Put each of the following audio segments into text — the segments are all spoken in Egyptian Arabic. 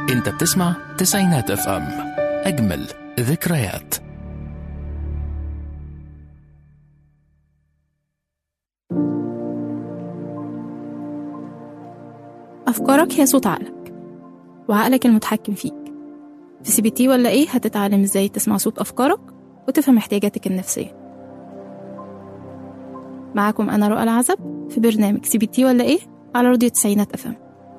انت بتسمع تسعينات اف ام اجمل ذكريات أفكارك هي صوت عقلك وعقلك المتحكم فيك في سي بي تي ولا إيه هتتعلم إزاي تسمع صوت أفكارك وتفهم احتياجاتك النفسية معاكم أنا رؤى العزب في برنامج سي بي تي ولا إيه على راديو تسعينات أفهم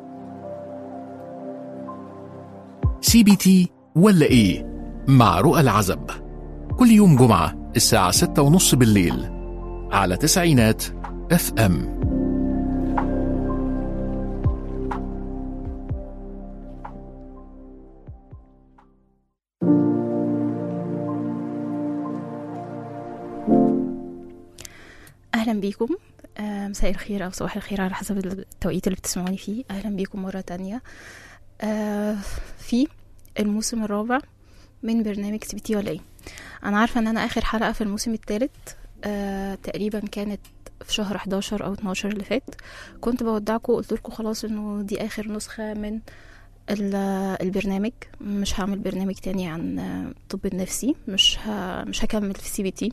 سي بي تي ولا ايه مع رؤى العزب كل يوم جمعة الساعة ستة ونص بالليل على تسعينات اف ام أهلا بيكم آه، مساء الخير أو صباح الخير على حسب التوقيت اللي بتسمعوني فيه أهلا بيكم مرة تانية آه، في الموسم الرابع من برنامج سي بي تي ولا ايه انا عارفه ان انا اخر حلقه في الموسم الثالث آه تقريبا كانت في شهر 11 او 12 اللي فات كنت بودعكم قلت لكم خلاص انه دي اخر نسخه من ال- البرنامج مش هعمل برنامج تاني عن آه، الطب النفسي مش ه... مش هكمل في سي بي تي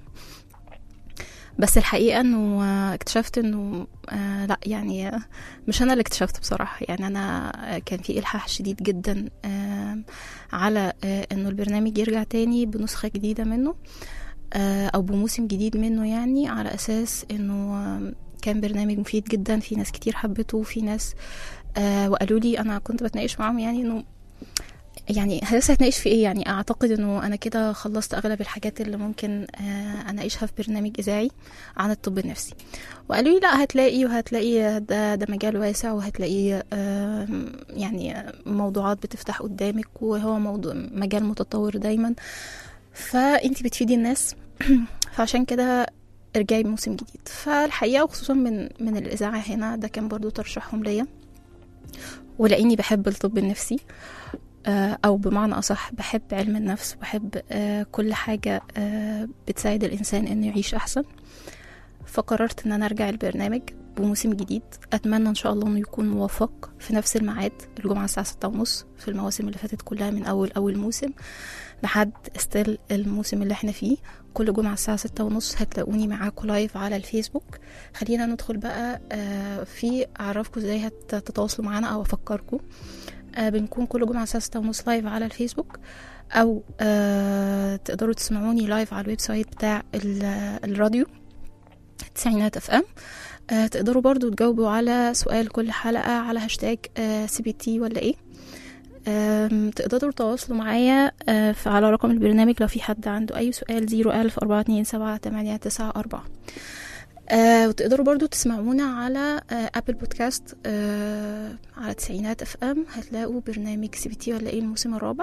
بس الحقيقه انه آه، اكتشفت انه آه لا يعني آه، مش انا اللي اكتشفت بصراحه يعني انا آه، كان في الحاح شديد جدا آه على آه، انه البرنامج يرجع تاني بنسخة جديدة منه آه، او بموسم جديد منه يعني على اساس انه آه، كان برنامج مفيد جدا في ناس كتير حبته وفي ناس آه، وقالوا لي انا كنت بتناقش معاهم يعني انه يعني لسه هتناقش في ايه يعني اعتقد انه انا كده خلصت اغلب الحاجات اللي ممكن آه، اناقشها في برنامج اذاعي عن الطب النفسي وقالوا لي لا هتلاقي وهتلاقي ده, ده مجال واسع وهتلاقي آم، يعني موضوعات بتفتح قدامك وهو موضوع مجال متطور دايما فانتي بتفيدي الناس فعشان كده ارجعي بموسم جديد فالحقيقه وخصوصا من من الاذاعه هنا ده كان برضو ترشيحهم ليا ولاني بحب الطب النفسي آه، او بمعنى اصح بحب علم النفس وبحب آه، كل حاجه آه، بتساعد الانسان انه يعيش احسن فقررت ان انا ارجع البرنامج بموسم جديد اتمنى ان شاء الله انه يكون موفق في نفس الميعاد الجمعه الساعه ستة ونص في المواسم اللي فاتت كلها من اول اول موسم لحد استيل الموسم اللي احنا فيه كل جمعة الساعة ستة ونص هتلاقوني معاكم لايف على الفيسبوك خلينا ندخل بقى آه، في أعرفكم ازاي هتتواصلوا معانا أو أفكركم آه، بنكون كل جمعة الساعة ستة ونص لايف على الفيسبوك أو آه، تقدروا تسمعوني لايف على الويب سايت بتاع ال- الراديو تسعينات اف ام آه، تقدروا برضو تجاوبوا على سؤال كل حلقة على هاشتاج سي بي تي ولا ايه آم، تقدروا تتواصلوا معايا آه، ف- على رقم البرنامج لو في حد عنده أي سؤال زيرو ألف أربعة اتنين سبعة تمانية تسعة أربعة آه وتقدروا برضو تسمعونا على آه أبل بودكاست آه على تسعينات اف ام هتلاقوا برنامج سي بي تي ولا ايه الموسم الرابع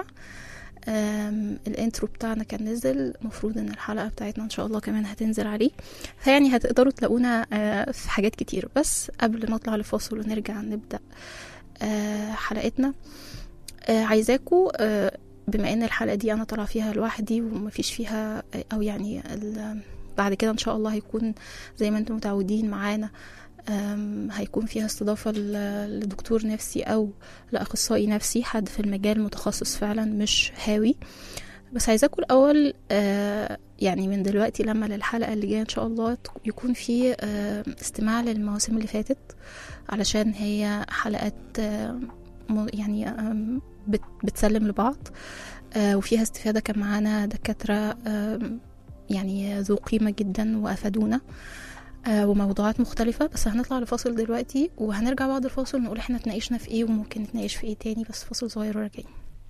آم، الانترو بتاعنا كان نزل المفروض ان الحلقه بتاعتنا ان شاء الله كمان هتنزل عليه فيعني هتقدروا تلاقونا آه، في حاجات كتير بس قبل ما نطلع لفاصل ونرجع نبدا آه، حلقتنا آه، عايزاكوا آه، بما ان الحلقه دي انا طالعه فيها لوحدي ومفيش فيها آه، او يعني ال- بعد كده ان شاء الله هيكون زي ما انتم متعودين معانا آم، هيكون فيها استضافة ل- لدكتور نفسي أو لأخصائي نفسي حد في المجال متخصص فعلا مش هاوي بس عايزاكم الأول آه، يعني من دلوقتي لما للحلقة اللي جاية إن شاء الله تك- يكون في آه، استماع للمواسم اللي فاتت علشان هي حلقات آه، م- يعني آم، بت- بتسلم لبعض آه، وفيها استفادة كان معانا دكاترة آم، يعني ذو قيمة جدا وأفادونا آه، وموضوعات مختلفة بس هنطلع لفاصل دلوقتي وهنرجع بعد الفاصل نقول احنا اتناقشنا في ايه وممكن نتناقش في ايه تاني بس فاصل صغير وراجعين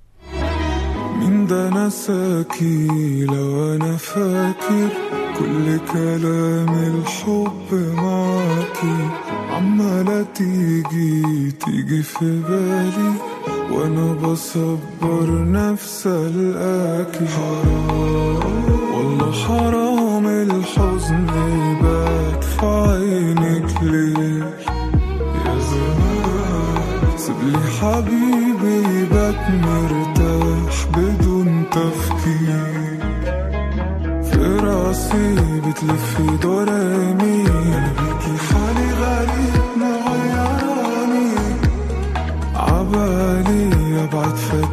مين ده نساكي لو انا فاكر كل كلام الحب معاكي عمالة تيجي تيجي في بالي وانا بصبر نفسي القاكي حرام والله حرام الحزن يبات في عينك ليه يا زمان سيبلي حبيبي يبات مرتاح بدون تفكير في راسي بتلف دوراني انا بيكي حالي غريب مغيراني عبالي ابعت في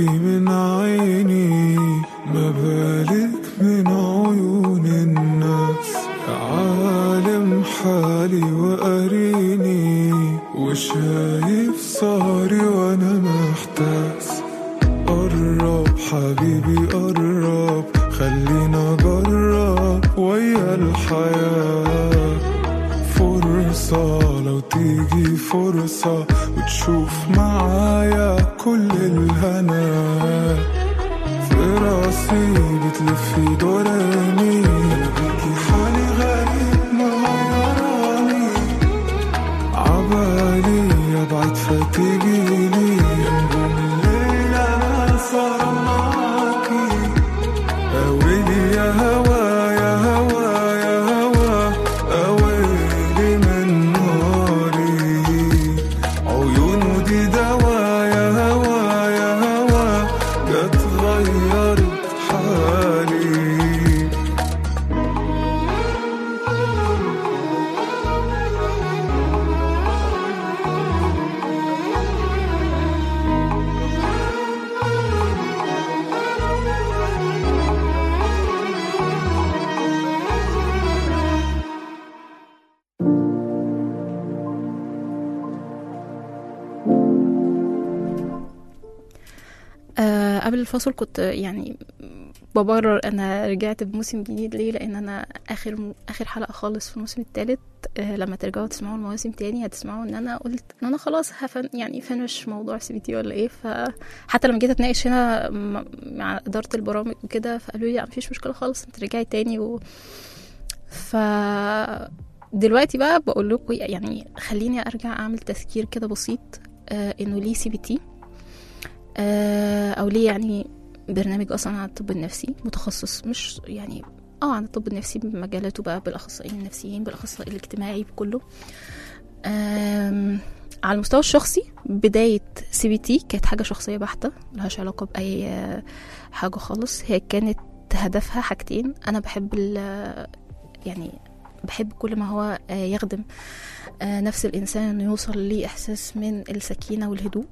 من عيني ما بالك من عيون الناس عالم حالي وقريني وشايف صاري وانا محتاس قرب حبيبي قرب خلينا جرب ويا الحياة فرصة لو تيجي فرصة وتشوف معايا كل الهنا في راسي بتلفي دوراني بيكي حالي غريب مغيراني عبالي ابعد فتجيلي ينجم الليل انا صار معاكي اويلي يا هوا يا هوا يا هوا اويلي من ناري عيونه دي دوا يا هوا يا هوا جت غيرت حالي آه قبل الفاصل كنت يعني ببرر انا رجعت بموسم جديد ليه لان انا اخر م... اخر حلقه خالص في الموسم الثالث آه لما ترجعوا تسمعوا المواسم تاني هتسمعوا ان انا قلت ان انا خلاص هفن يعني فنش موضوع سي بي تي ولا ايه فحتى لما جيت اتناقش هنا م- مع اداره البرامج وكده فقالوا لي لا مفيش مشكله خالص انت رجعي تاني و... ف دلوقتي بقى بقول لكم يعني خليني ارجع اعمل تذكير كده بسيط آه انه ليه سي بي تي آه، او ليه يعني برنامج اصلا عن الطب النفسي متخصص مش يعني اه عن الطب النفسي بمجالاته بقى بالاخصائيين النفسيين بالاخصائي الاجتماعي بكله آم، على المستوى الشخصي بداية سي بي تي كانت حاجة شخصية بحتة ملهاش علاقة بأي آه، حاجة خالص هي كانت هدفها حاجتين أنا بحب ال- يعني بحب كل ما هو آه، يخدم آه، نفس الإنسان إنه يوصل لإحساس من السكينة والهدوء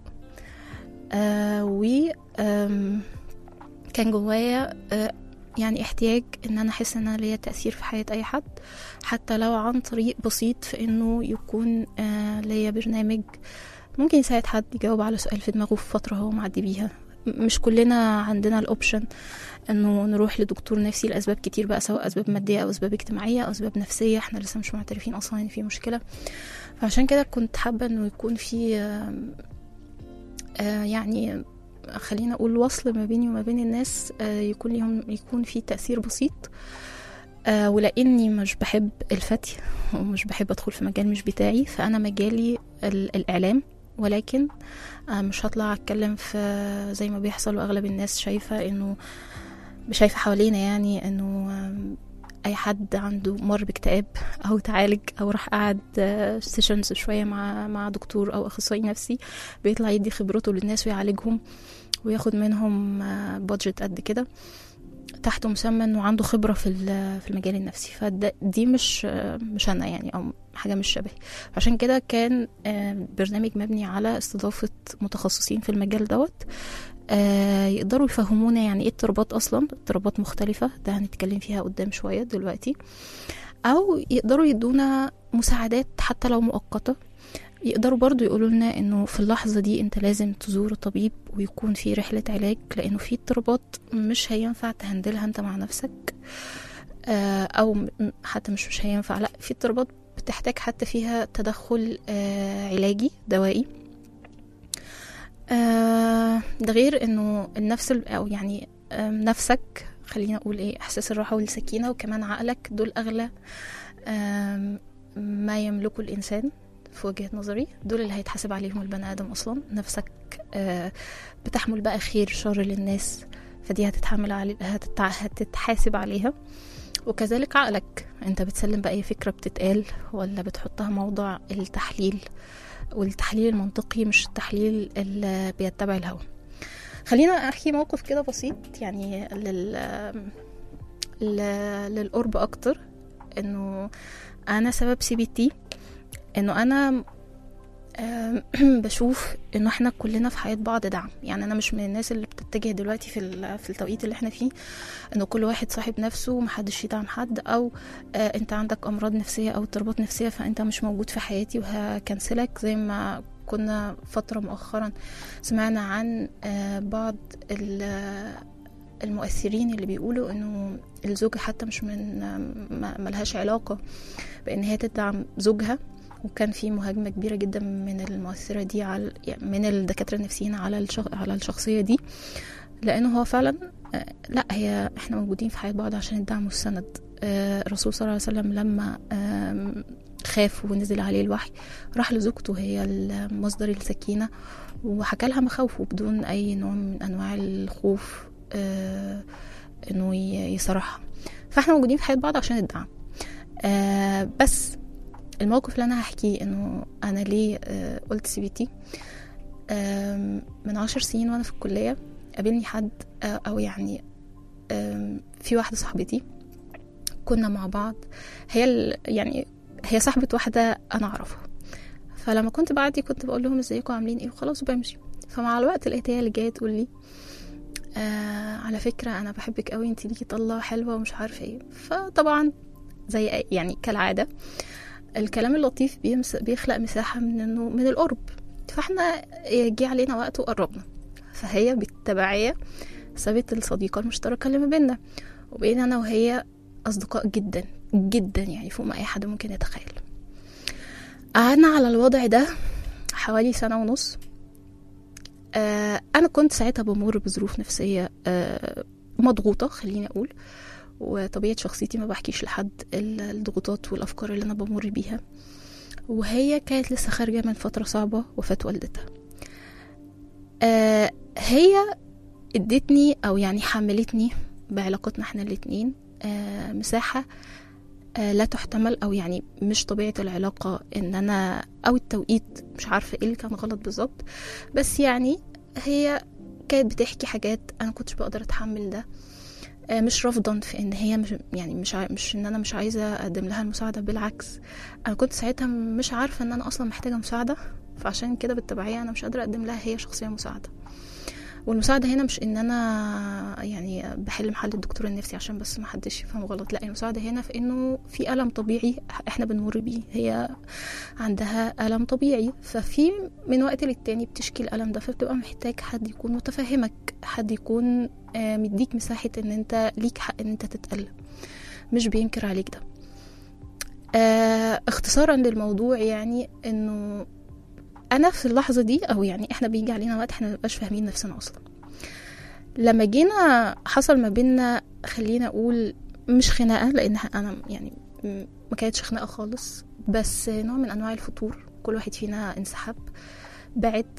آه و آم، كان جوايا آه يعني احتياج ان انا احس ان انا ليا تاثير في حياه اي حد حتى لو عن طريق بسيط في انه يكون آه ليا برنامج ممكن يساعد حد يجاوب على سؤال في دماغه في فتره هو معدي بيها م- مش كلنا عندنا الاوبشن انه نروح لدكتور نفسي لاسباب كتير بقى سواء اسباب ماديه او اسباب اجتماعيه او اسباب نفسيه احنا لسه مش معترفين اصلا ان في مشكله فعشان كده كنت حابه انه يكون في آم، آه يعني خلينا اقول وصل ما بيني وما بين الناس آه يكون ليهم يكون في تاثير بسيط آه ولاني مش بحب الفتي ومش بحب ادخل في مجال مش بتاعي فانا مجالي ال- الاعلام ولكن آه مش هطلع اتكلم في زي ما بيحصل واغلب الناس شايفه انه شايفه حوالينا يعني انه آم، اي حد عنده مر باكتئاب او تعالج او راح قعد سيشنز شويه مع مع دكتور او اخصائي نفسي بيطلع يدي خبرته للناس ويعالجهم وياخد منهم بادجت قد كده تحت مسمى انه عنده خبره في ال- في المجال النفسي فدي مش آه، مش انا يعني او حاجه مش شبهي عشان كده كان آه، برنامج مبني على استضافه متخصصين في المجال دوت آه، يقدروا يفهمونا يعني ايه اضطرابات اصلا اضطرابات مختلفه ده هنتكلم فيها قدام شويه دلوقتي او يقدروا يدونا مساعدات حتى لو مؤقته يقدروا برضو يقولوا لنا انه في اللحظة دي انت لازم تزور طبيب ويكون في رحلة علاج لانه في اضطرابات مش هينفع تهندلها انت مع نفسك آه، او م- حتى مش مش هينفع لا في اضطرابات بتحتاج حتى فيها تدخل آه، علاجي دوائي آه، ده غير انه النفس ال- او يعني آم، نفسك خلينا اقول ايه احساس الراحه والسكينه وكمان عقلك دول اغلى آم، ما يملكه الانسان في وجهه نظري دول اللي هيتحاسب عليهم البني ادم اصلا نفسك آه، بتحمل بقى خير شر للناس فدي هتتحمل علي هتتع... هتتحاسب عليها وكذلك عقلك انت بتسلم بأي فكرة بتتقال ولا بتحطها موضع التحليل والتحليل المنطقي مش التحليل اللي بيتبع الهوى خلينا احكي موقف كده بسيط يعني لل... ل- للقرب اكتر انه انا سبب سي بي تي انه انا آم، بشوف انه احنا كلنا في حياة بعض دعم يعني انا مش من الناس اللي بتتجه دلوقتي في ال- في التوقيت اللي احنا فيه انه كل واحد صاحب نفسه ومحدش يدعم حد او آه انت عندك امراض نفسية او اضطرابات نفسية فانت مش موجود في حياتي وهكنسلك زي ما كنا فترة مؤخرا سمعنا عن آه بعض ال- المؤثرين اللي بيقولوا انه الزوجة حتى مش من ما- ملهاش علاقة بان هي تدعم زوجها وكان في مهاجمة كبيرة جدا من المؤثرة دي على يعني من الدكاترة النفسيين على الشخ... على الشخصية دي لأنه هو فعلا آه، لا هي احنا موجودين في حياة بعض عشان الدعم والسند آه، الرسول صلى الله عليه وسلم لما آم، خاف ونزل عليه الوحي راح لزوجته هي مصدر السكينة وحكى لها مخاوفه بدون أي نوع من أنواع الخوف آه، إنه ي- يصرحها فاحنا موجودين في حياة بعض عشان الدعم آه، بس الموقف اللي انا هحكيه انه انا ليه آه، قلت سي بي تي آم، من عشر سنين وانا في الكليه قابلني حد آه، او يعني آم، في واحده صاحبتي كنا مع بعض هي ال- يعني هي صاحبه واحده انا اعرفها فلما كنت بعدي كنت بقول لهم ازيكم عاملين ايه وخلاص وبمشي فمع الوقت لقيت هي اللي جايه تقول لي آه على فكره انا بحبك قوي انت ليكي طله حلوه ومش عارفه ايه فطبعا زي أي- يعني كالعاده الكلام اللطيف بيمس بيخلق مساحة من انه من القرب فاحنا جه علينا وقت وقربنا فهي بالتبعية سابت الصديقة المشتركة اللي ما بينا وبقينا انا وهي اصدقاء جدا جدا يعني فوق ما اي حد ممكن يتخيل قعدنا على الوضع ده حوالي سنة ونص آه انا كنت ساعتها بمر بظروف نفسية آه مضغوطة خليني اقول وطبيعة شخصيتي ما بحكيش لحد ال- الضغوطات والأفكار اللي أنا بمر بيها وهي كانت لسه خارجة من فترة صعبة وفاة والدتها آه هي ادتني أو يعني حملتني بعلاقتنا احنا الاتنين آه مساحة آه لا تحتمل أو يعني مش طبيعة العلاقة إن أنا أو التوقيت مش عارفة ايه اللي كان غلط بالظبط بس يعني هي كانت بتحكي حاجات أنا كنتش بقدر أتحمل ده آه، مش رفضا في ان هي مش يعني مش ع... مش ان انا مش عايزه اقدم لها المساعده بالعكس انا كنت ساعتها مش عارفه ان انا اصلا محتاجه مساعده فعشان كده بالتبعيه انا مش قادره اقدم لها هي شخصيه مساعده والمساعده هنا مش ان انا يعني بحل محل الدكتور النفسي عشان بس ما حدش يفهم غلط لا المساعده هنا في انه في الم طبيعي احنا بنمر بيه هي عندها الم طبيعي ففي من وقت للتاني بتشكي الالم ده فبتبقى محتاج حد يكون متفهمك حد يكون آه، مديك مساحة ان انت ليك حق ان انت تتألم مش بينكر عليك ده آه اختصارا للموضوع يعني انه انا في اللحظة دي او يعني احنا بيجي علينا وقت احنا مبقاش فاهمين نفسنا اصلا لما جينا حصل ما بينا خلينا اقول مش خناقة لان انا يعني م- ما كانتش خناقة خالص بس نوع من انواع الفتور كل واحد فينا انسحب بعد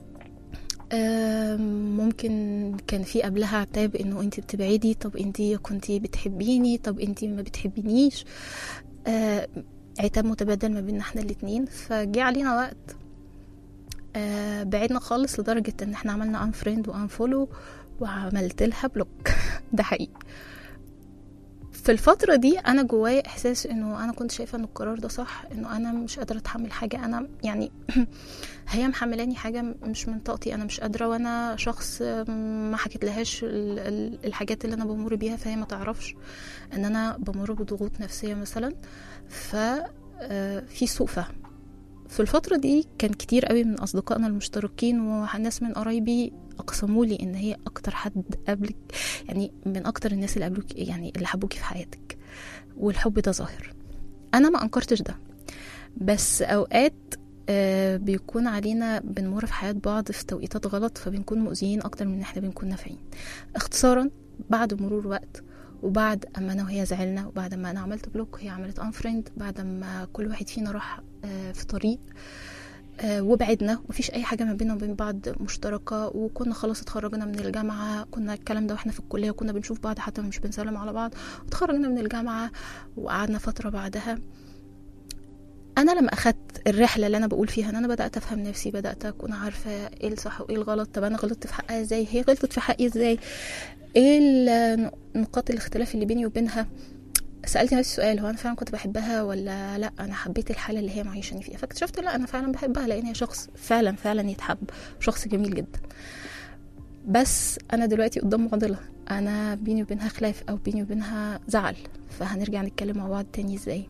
آم، ممكن كان في قبلها عتاب انه انت بتبعدي طب انت كنتي بتحبيني طب انت ما بتحبينيش آه، عتاب متبادل ما بيننا احنا الاتنين فجي علينا وقت آه، بعدنا خالص لدرجة ان احنا عملنا انفريند وانفولو وعملت لها بلوك ده حقيقي في الفترة دي أنا جوايا إحساس إنه أنا كنت شايفة إن القرار ده صح إنه أنا مش قادرة أتحمل حاجة أنا يعني هي محملاني حاجة مش من طاقتي أنا مش قادرة وأنا شخص ما حكيت لهاش ال- ال- الحاجات اللي أنا بمر بيها فهي ما تعرفش إن أنا بمر بضغوط نفسية مثلا ف آه، في سوء فهم في الفترة دي كان كتير قوي من أصدقائنا المشتركين وناس من قرايبي أقسموا لي إن هي أكتر حد قبلك يعني من أكتر الناس اللي قبلوك يعني اللي حبوكي في حياتك والحب ده ظاهر أنا ما أنكرتش ده بس أوقات آه، بيكون علينا بنمر في حياة بعض في توقيتات غلط فبنكون مؤذيين أكتر من إن إحنا بنكون نافعين اختصارا بعد مرور وقت وبعد اما انا وهي زعلنا وبعد ما انا عملت بلوك وهي عملت انفريند بعد ما كل واحد فينا راح آه، في طريق آه، وبعدنا مفيش اي حاجه ما بيننا وبين بعض مشتركه وكنا خلاص اتخرجنا من الجامعه كنا الكلام ده واحنا في الكليه وكنا بنشوف بعض حتى مش بنسلم على بعض وتخرجنا من الجامعه وقعدنا فتره بعدها انا لما اخدت الرحله اللي انا بقول فيها ان انا بدات افهم نفسي بدات اكون عارفه ايه الصح وايه الغلط طب انا غلطت في حقها ازاي هي غلطت في حقي ازاي ايه ال- نقاط الاختلاف اللي بيني وبينها سالت نفسي سؤال هو انا فعلا كنت بحبها ولا لا انا حبيت الحاله اللي هي معيشاني فيها فاكتشفت لا انا فعلا بحبها لان هي شخص فعلا فعلا يتحب شخص جميل جدا بس انا دلوقتي قدام معضله انا بيني وبينها خلاف او بيني وبينها زعل فهنرجع نتكلم مع بعض تاني ازاي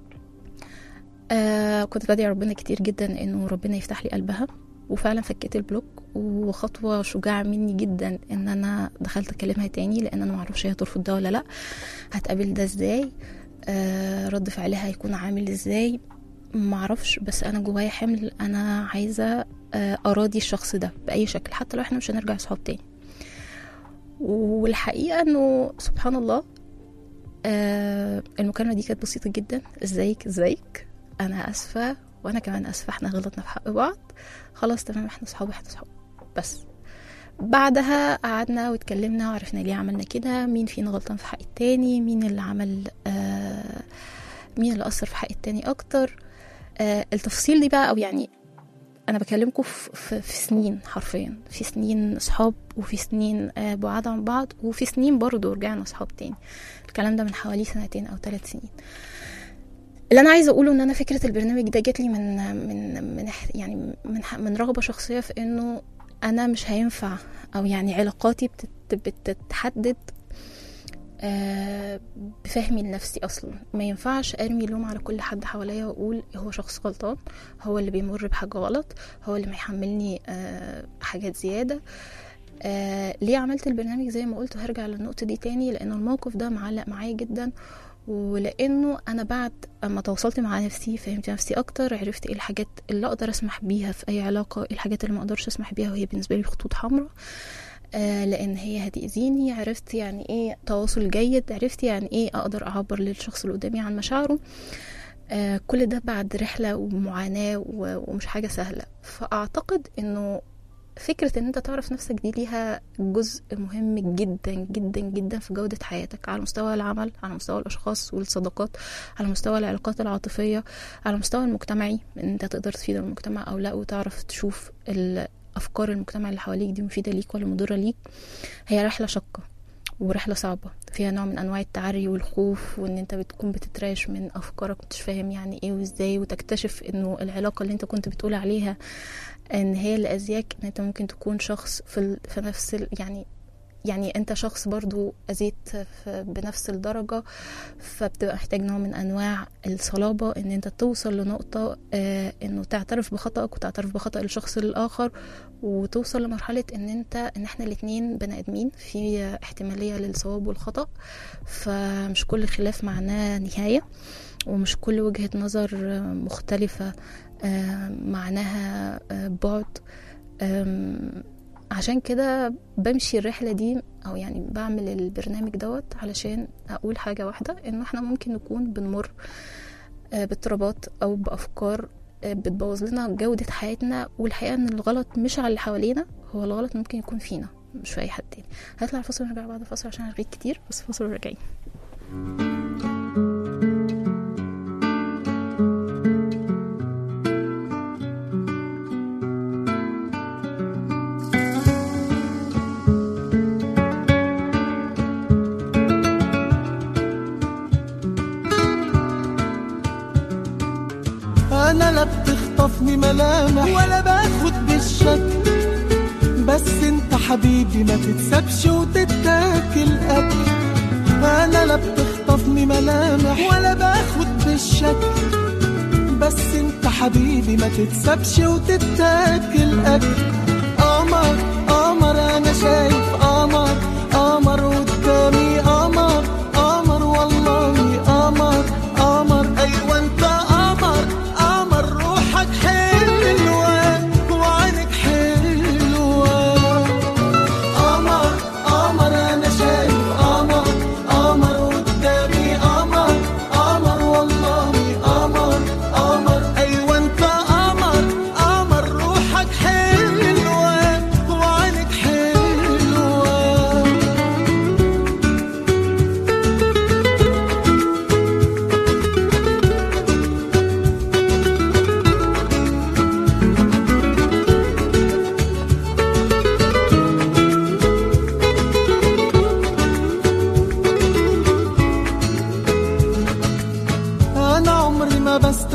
آه كنت بدعي ربنا كتير جدا انه ربنا يفتح لي قلبها وفعلا فكيت البلوك وخطوة شجاعة مني جدا ان انا دخلت اكلمها تاني لان انا معرفش هي هترفض ده ولا لا هتقابل ده ازاي آه رد فعلها هيكون عامل ازاي معرفش بس انا جوايا حمل انا عايزة آه اراضي الشخص ده باي شكل حتى لو احنا مش هنرجع صحاب تاني والحقيقة انه سبحان الله آه المكالمة دي كانت بسيطة جدا ازيك ازيك انا اسفة وانا كمان اسفة احنا غلطنا في حق بعض خلاص تمام احنا صحاب احنا صحاب بس بعدها قعدنا واتكلمنا وعرفنا ليه عملنا كده مين فينا غلطان في حق التاني مين اللي عمل آه مين اللي أثر في حق التاني أكتر آه التفاصيل دي بقى أو يعني أنا بكلمكم في, في, في سنين حرفيا في سنين صحاب وفي سنين آه بعاد عن بعض وفي سنين برضه رجعنا صحاب تاني الكلام ده من حوالي سنتين أو ثلاث سنين اللي انا عايزه اقوله ان انا فكره البرنامج ده جات لي من من من يعني من من رغبه شخصيه في انه انا مش هينفع او يعني علاقاتي بتت بتتحدد آه بفهمي لنفسي اصلا ما ينفعش ارمي لوم على كل حد حواليا واقول هو شخص غلطان هو اللي بيمر بحاجه غلط هو اللي محملني آه حاجات زياده آه ليه عملت البرنامج زي ما قلت وهرجع للنقطه دي تاني لان الموقف ده معلق معايا جدا ولانه انا بعد اما تواصلت مع نفسي فهمت نفسي اكتر عرفت ايه الحاجات اللي اقدر اسمح بيها في اي علاقه ايه الحاجات اللي ما اقدرش اسمح بيها وهي بالنسبه لي خطوط حمراء آه لان هي هتاذيني عرفت يعني ايه تواصل جيد عرفت يعني ايه اقدر اعبر للشخص اللي قدامي عن مشاعره آه كل ده بعد رحله ومعاناه ومش حاجه سهله فاعتقد انه فكرة ان انت تعرف نفسك دي ليها جزء مهم جدا جدا جدا في جودة حياتك على مستوى العمل على مستوى الاشخاص والصداقات على مستوى العلاقات العاطفية على المستوى المجتمعي ان انت تقدر تفيد المجتمع او لا وتعرف تشوف افكار المجتمع اللي حواليك دي مفيدة ليك ولا مضرة ليك هي رحلة شاقة ورحلة صعبة فيها نوع من أنواع التعري والخوف وإن أنت بتكون بتتراش من أفكارك مش فاهم يعني إيه وإزاي وتكتشف إنه العلاقة اللي أنت كنت بتقول عليها ان هي اللي اذياك ان انت ممكن تكون شخص في, ال... في نفس ال... يعني يعني انت شخص برضو اذيت بنفس الدرجة فبتبقى محتاج نوع من انواع الصلابة ان انت توصل لنقطة آه انه تعترف بخطأك وتعترف بخطأ الشخص الاخر وتوصل لمرحلة ان انت ان احنا الاتنين بني ادمين في احتمالية للصواب والخطأ فمش كل خلاف معناه نهاية ومش كل وجهة نظر مختلفة آه معناها آه بعد عشان كده بمشي الرحلة دي أو يعني بعمل البرنامج دوت علشان أقول حاجة واحدة إنه إحنا ممكن نكون بنمر آه باضطرابات أو بأفكار بتبوظ لنا جودة حياتنا والحقيقة إن الغلط مش على اللي حوالينا هو الغلط ممكن يكون فينا مش في أي حد تاني هطلع الفصل ونرجع بعد الفصل عشان أرغيك كتير بس فصل وراجعين انا لا بتخطفني ملامح ولا باخد بالشكل بس انت حبيبي ما تتسابش وتتاكل اكل انا لا بتخطفني ملامح ولا باخد بالشكل بس انت حبيبي ما تتسابش وتتاكل اكل قمر قمر انا شايف قمر قمر قدامي قمر قمر والله قمر قمر ايوه انت قمر قمر روحك حلوة وعينك حلوة قمر قمر انا شايف قمر قمر قدامي قمر قمر والله قمر قمر ايوه انت قمر قمر روحك حلوة وعينك حلوة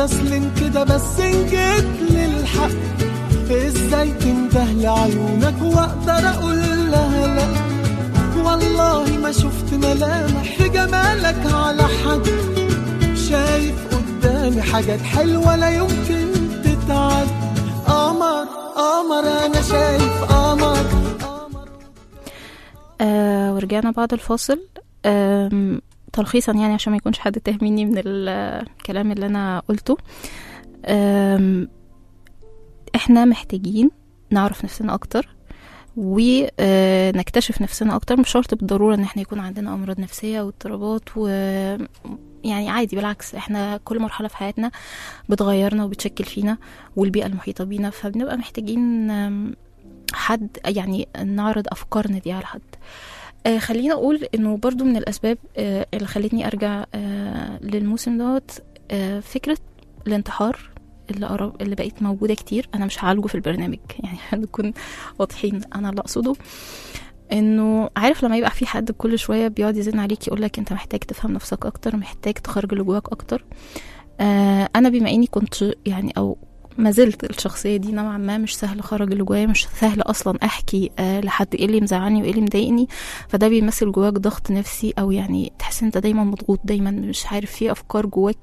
استسلم كده بس ان جيت للحق ازاي تنده لعيونك واقدر اقول لها لا والله ما شفت ملامح في جمالك على حد شايف قدامي حاجات حلوة لا يمكن تتعد قمر قمر انا شايف قمر قمر آه ورجعنا بعد الفاصل آم، تلخيصا يعني عشان ما يكونش حد تاه مني من ال- الكلام اللي انا قلته آم، احنا محتاجين نعرف نفسنا اكتر ونكتشف نفسنا اكتر مش شرط بالضروره ان احنا يكون عندنا امراض نفسيه واضطرابات و يعني عادي بالعكس احنا كل مرحله في حياتنا بتغيرنا وبتشكل فينا والبيئه المحيطه بينا فبنبقى محتاجين آم، حد يعني نعرض افكارنا دي على حد آه خلينا اقول انه برضو من الاسباب آه اللي خلتني ارجع آه للموسم دوت آه فكره الانتحار اللي قرب اللي بقت موجوده كتير انا مش هعالجه في البرنامج يعني نكون واضحين انا اللي اقصده انه عارف لما يبقى في حد كل شويه بيقعد يزن عليك يقول لك انت محتاج تفهم نفسك اكتر محتاج تخرج اللي جواك اكتر آه انا بما اني كنت يعني او ما زلت الشخصيه دي نوعا ما مش سهل اخرج اللي جوايا مش سهل اصلا احكي آه لحد ايه اللي مزعلني وايه اللي مضايقني فده بيمثل جواك ضغط نفسي او يعني تحس انت دايما مضغوط دايما مش عارف في افكار جواك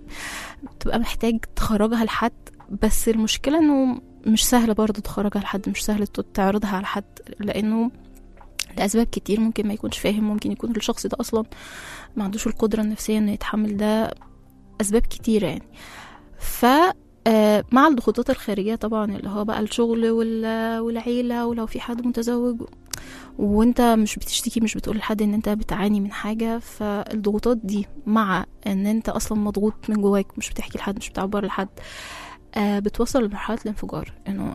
تبقى محتاج تخرجها لحد بس المشكله انه مش سهل برضه تخرجها لحد مش سهل تعرضها على حد لانه لأسباب كتير ممكن ما يكونش فاهم ممكن يكون الشخص ده أصلا ما عندوش القدرة النفسية إنه يتحمل ده أسباب كتيرة يعني ف آه، مع الضغوطات الخارجية طبعا اللي هو بقى الشغل وال- والعيلة ولو في حد متزوج وانت مش بتشتكي مش بتقول لحد ان انت بتعاني من حاجة فالضغوطات دي مع ان انت اصلا مضغوط من جواك مش بتحكي لحد مش بتعبر لحد آه، بتوصل لمرحلة الانفجار انه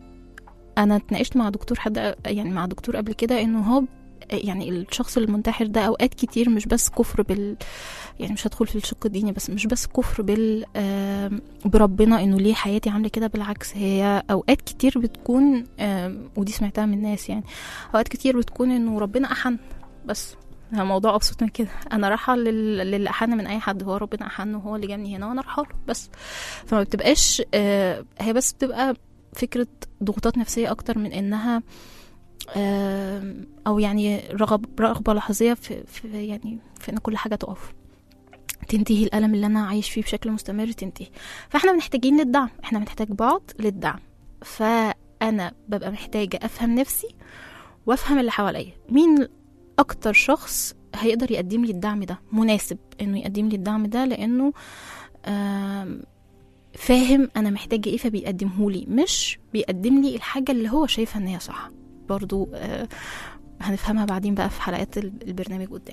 انا اتناقشت مع دكتور حد يعني مع دكتور قبل كده انه هو يعني الشخص المنتحر ده اوقات كتير مش بس كفر بال يعني مش هدخل في الشق الديني بس مش بس كفر بال آم، بربنا انه ليه حياتي عامله كده بالعكس هي اوقات كتير بتكون آم، ودي سمعتها من الناس يعني اوقات كتير بتكون انه ربنا احن بس هو موضوع ابسط من كده انا رايحه لل- للي احن من اي حد هو ربنا احن وهو اللي جابني هنا وانا رايحه له بس فما بتبقاش آه، هي بس بتبقى فكره ضغوطات نفسيه اكتر من انها آم، او يعني رغب رغبه لحظيه في, في يعني في ان كل حاجه تقف تنتهي الالم اللي انا عايش فيه بشكل مستمر تنتهي فاحنا محتاجين للدعم احنا بنحتاج بعض للدعم فانا ببقى محتاجه افهم نفسي وافهم اللي حواليا مين اكتر شخص هيقدر يقدم لي الدعم ده مناسب انه يقدم لي الدعم ده لانه آم، فاهم انا محتاجه ايه فبيقدمه لي مش بيقدم لي الحاجه اللي هو شايفها ان هي صح برضو آه، هنفهمها بعدين بقى في حلقات ال- البرنامج قدام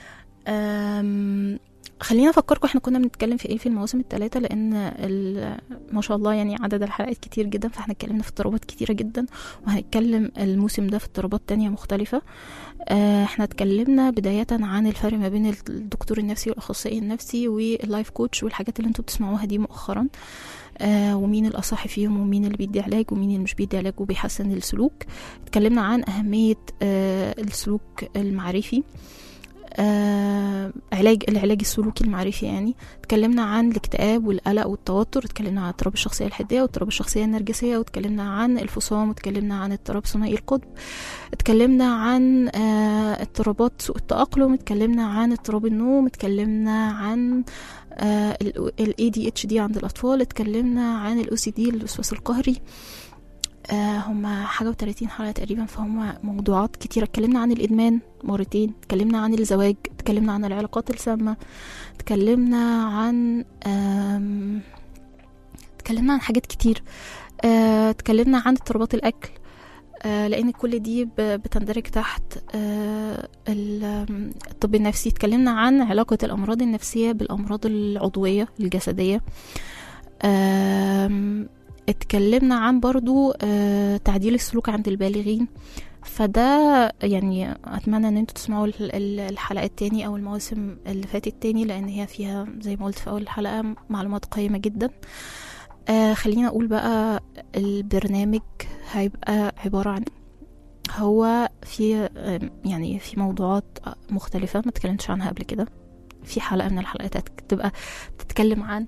آم، خلينا افكركم احنا كنا بنتكلم في ايه في المواسم الثلاثه لان ال- ما شاء الله يعني عدد الحلقات كتير جدا فاحنا اتكلمنا في اضطرابات كتيره جدا وهنتكلم الموسم ده في اضطرابات تانية مختلفه آه، احنا اتكلمنا بدايه عن الفرق ما بين الدكتور النفسي والاخصائي النفسي واللايف كوتش والحاجات اللي انتوا بتسمعوها دي مؤخرا آه، ومين الأصح فيهم ومين اللي بيدي علاج ومين اللي مش بيدي علاج وبيحسن السلوك اتكلمنا عن أهمية آه، السلوك المعرفي آه، علاج العلاج السلوكي المعرفي يعني اتكلمنا عن الاكتئاب والقلق والتوتر اتكلمنا عن اضطراب الشخصية الحدية واضطراب الشخصية النرجسية واتكلمنا عن الفصام واتكلمنا عن اضطراب ثنائي القطب اتكلمنا عن آه، اضطرابات سوء التأقلم اتكلمنا عن اضطراب النوم اتكلمنا عن ال ADHD عند الأطفال اتكلمنا عن ال OCD الوسواس القهري آه هما حاجة وتلاتين حلقة تقريبا فهم موضوعات كتيرة اتكلمنا عن الإدمان مرتين اتكلمنا عن الزواج اتكلمنا عن العلاقات السامة اتكلمنا عن آم، اتكلمنا عن حاجات كتير آه، اتكلمنا عن اضطرابات الأكل آه، لأن كل دي ب- بتندرج تحت آه، ال- آم، الطب النفسي اتكلمنا عن علاقة الأمراض النفسية بالأمراض العضوية الجسدية آم، اتكلمنا عن برضو آه، تعديل السلوك عند البالغين فده يعني اتمنى ان انتوا تسمعوا ال- ال- الحلقات تاني او المواسم اللي فاتت تاني لان هي فيها زي ما قلت في اول الحلقه معلومات قيمه جدا آه خلينا اقول بقى البرنامج هيبقى عباره عن هو في آم، يعني في موضوعات مختلفه ما اتكلمتش عنها قبل كده في حلقه من الحلقات هتبقى بتتكلم عن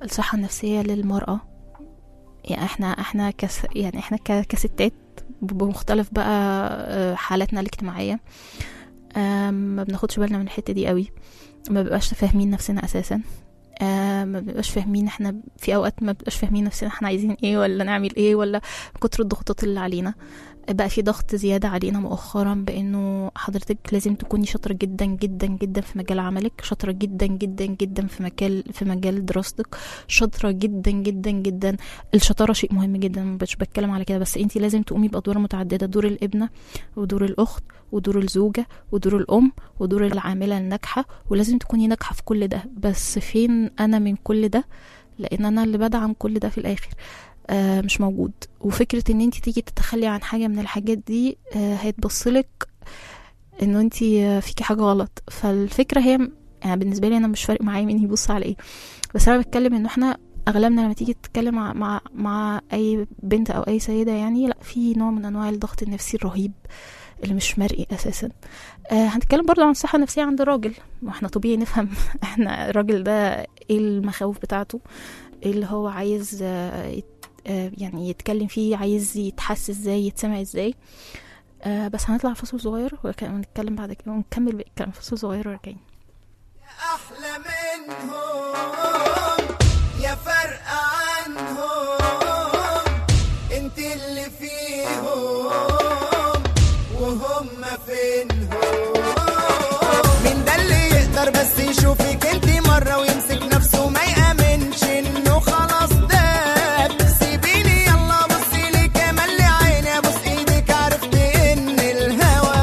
الصحة النفسية للمرأة يعني احنا احنا كس يعني احنا ك- كستات بمختلف بقى آه، حالاتنا الاجتماعية آم، ما بناخدش بالنا من الحتة دي قوي ما بيبقاش فاهمين نفسنا اساسا آه ما بنبقاش فاهمين احنا في اوقات ما بنبقاش فاهمين نفسنا احنا عايزين ايه ولا نعمل ايه ولا من كتر الضغوطات اللي علينا بقى في ضغط زيادة علينا مؤخرا بانه حضرتك لازم تكوني شاطرة جدا جدا جدا في مجال عملك شاطرة جدا جدا جدا في مجال في مجال دراستك شاطرة جدا جدا جدا الشطارة شيء مهم جدا مش بتكلم على كده بس انتي لازم تقومي بأدوار متعددة دور الابنة ودور الأخت ودور الزوجة ودور الأم ودور العاملة الناجحة ولازم تكوني ناجحة في كل ده بس فين أنا من كل ده لأن أنا اللي بدعم كل ده في الآخر آه مش موجود وفكرة ان انت تيجي تتخلي عن حاجة من الحاجات دي آه هيتبصلك انه انت آه، فيكي حاجة غلط فالفكرة هي يعني بالنسبة لي انا مش فارق معايا مين يبص على ايه بس انا بتكلم انه احنا اغلبنا لما تيجي تتكلم مع, مع مع اي بنت او اي سيدة يعني لا في نوع من انواع الضغط النفسي الرهيب اللي مش مرئي اساسا آه هنتكلم برضو عن الصحة النفسية عند الراجل واحنا طبيعي نفهم احنا الراجل ده ايه المخاوف بتاعته ايه اللي هو عايز آه، يت- آه، يعني يتكلم فيه عايز يتحس ازاي يتسمع ازاي آه بس هنطلع فاصل صغير وك- ونتكلم بعد كده ونكمل باقي الكلام فاصل صغير وراجعين احلى منهم يا فرق عنهم انت اللي فيهم وهم فينهم مين ده اللي يقدر بس يشوفك انت مرة ويمسك نفسه ما يأمنش انه خلاص ده سيبيني يلا بصي لي كمان لعيني ابوس ايدك عرفت ان الهوى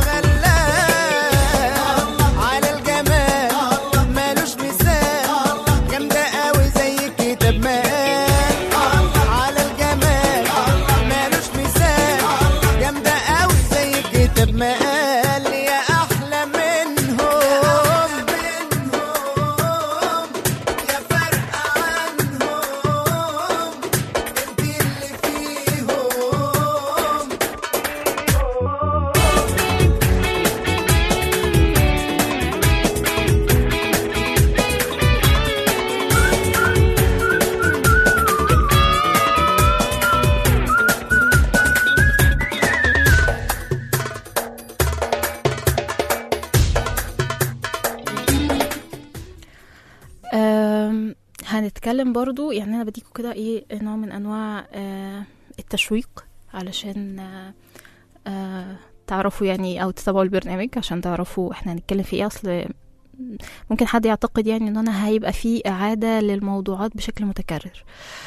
غلاب على الجمال مالوش مثال جامدة قوي زي كتاب مقال على الجمال مالوش مثال جامدة قوي زي كتاب مقال يا أحلى منهم يا فرق عنهم انت اللي فيهم آم، هنتكلم برضو يعني انا بديكوا كده ايه نوع من انواع آه، التشويق علشان آه، آه، تعرفوا يعني او تتابعوا البرنامج عشان تعرفوا احنا هنتكلم في ايه اصل ممكن حد يعتقد يعني ان انا هيبقى في اعادة للموضوعات بشكل متكرر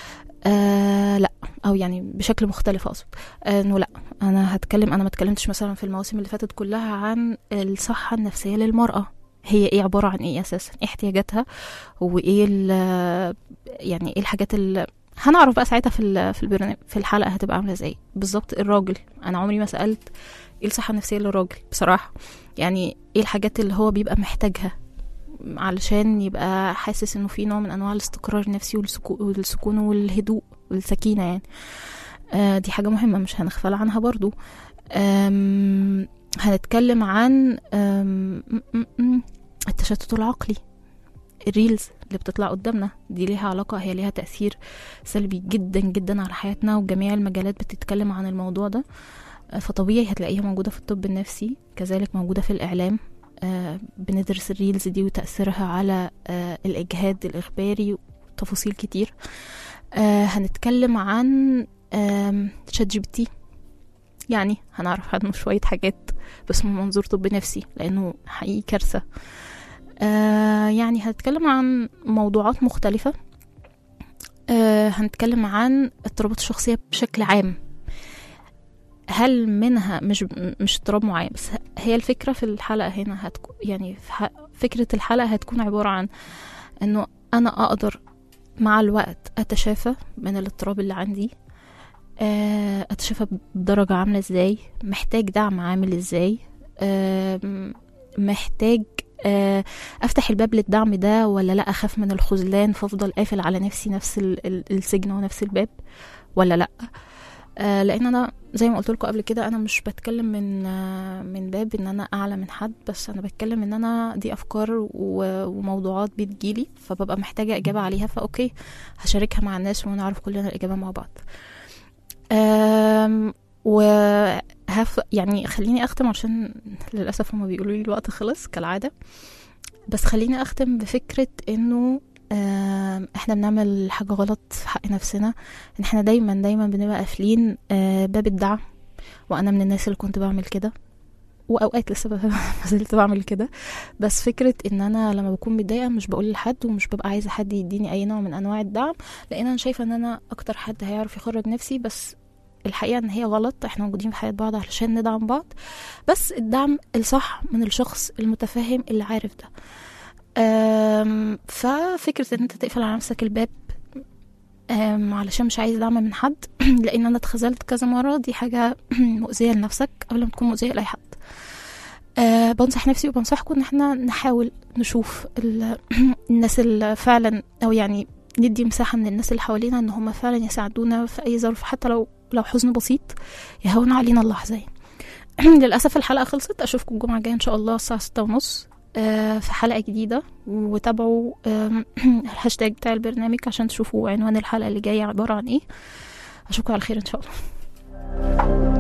آه لا او يعني بشكل مختلف اقصد آه، انه لا انا هتكلم انا ما اتكلمتش مثلا في المواسم اللي فاتت كلها عن الصحة النفسية للمرأة هي ايه عبارة عن ايه اساسا ايه احتياجاتها وايه ال- يعني ايه الحاجات اللي هنعرف بقى ساعتها في ال- في البرنامج في الحلقه هتبقى عامله ازاي بالظبط الراجل انا عمري ما سالت ايه الصحه النفسيه للراجل بصراحه يعني ايه الحاجات اللي هو بيبقى محتاجها علشان يبقى حاسس انه في نوع من انواع الاستقرار النفسي والسكو- والسكون والهدوء والسكينه يعني آه دي حاجه مهمه مش هنغفل عنها برضو آم، هنتكلم عن آم، م- م- م- التشتت العقلي الريلز اللي بتطلع قدامنا دي ليها علاقة هي ليها تأثير سلبي جدا جدا على حياتنا وجميع المجالات بتتكلم عن الموضوع ده آه، فطبيعي هتلاقيها موجودة في الطب النفسي كذلك موجودة في الإعلام آه، بندرس الريلز دي وتأثيرها على آه، الإجهاد الإخباري وتفاصيل كتير آه، هنتكلم عن آم، شات جي بي تي يعني هنعرف عنه شوية حاجات بس من منظور طب نفسي لأنه حقيقي كارثة آه يعني هنتكلم عن موضوعات مختلفة آه هنتكلم عن اضطرابات الشخصية بشكل عام هل منها مش مش اضطراب معين بس هي الفكرة في الحلقة هنا هتكون يعني في ح- فكرة الحلقة هتكون عبارة عن انه انا اقدر مع الوقت اتشافى من الاضطراب اللي عندي آه، اتشافى بدرجة عاملة ازاي محتاج دعم عامل ازاي آم، محتاج آه، افتح الباب للدعم ده ولا لا اخاف من الخذلان فافضل قافل على نفسي نفس ال- ال- السجن ونفس الباب ولا لا آه، لان انا زي ما قلت لكم قبل كده انا مش بتكلم من آه، من باب ان انا اعلى من حد بس انا بتكلم ان انا دي افكار و- وموضوعات بتجيلي فببقى محتاجه اجابه عليها فاوكي هشاركها مع الناس ونعرف كلنا الاجابه مع بعض أم و هف يعني خليني اختم عشان للاسف هما بيقولوا لي الوقت خلص كالعاده بس خليني اختم بفكره انه آم، احنا بنعمل حاجه غلط في حق نفسنا ان احنا دايما دايما بنبقى قافلين آه، باب الدعم وانا من الناس اللي كنت بعمل كده واوقات لسه ب- ما زلت بعمل كده بس فكره ان انا لما بكون متضايقه مش بقول لحد ومش ببقى عايزه حد يديني اي نوع من انواع الدعم لان انا شايفه ان انا اكتر حد هيعرف يخرج نفسي بس الحقيقه ان هي غلط احنا موجودين في حياه بعض علشان ندعم بعض بس الدعم الصح من الشخص المتفهم اللي عارف ده أم، ففكره ان انت تقفل على نفسك الباب أم، علشان مش عايز دعم من حد لان انا اتخذلت كذا مره دي حاجه مؤذيه لنفسك قبل ما تكون مؤذيه لاي حد أه بنصح نفسي وبنصحكم ان احنا نحاول نشوف ال- الناس اللي فعلا او يعني ندي مساحه من الناس اللي حوالينا ان هم فعلا يساعدونا في اي ظرف حتى لو لو حزن بسيط يهون علينا اللحظه للاسف الحلقه خلصت اشوفكم الجمعه الجايه ان شاء الله الساعه ستة ونص آه، في حلقه جديده وتابعوا آم، الهاشتاج بتاع البرنامج عشان تشوفوا عنوان الحلقه اللي جايه عباره عن ايه اشوفكم على خير ان شاء الله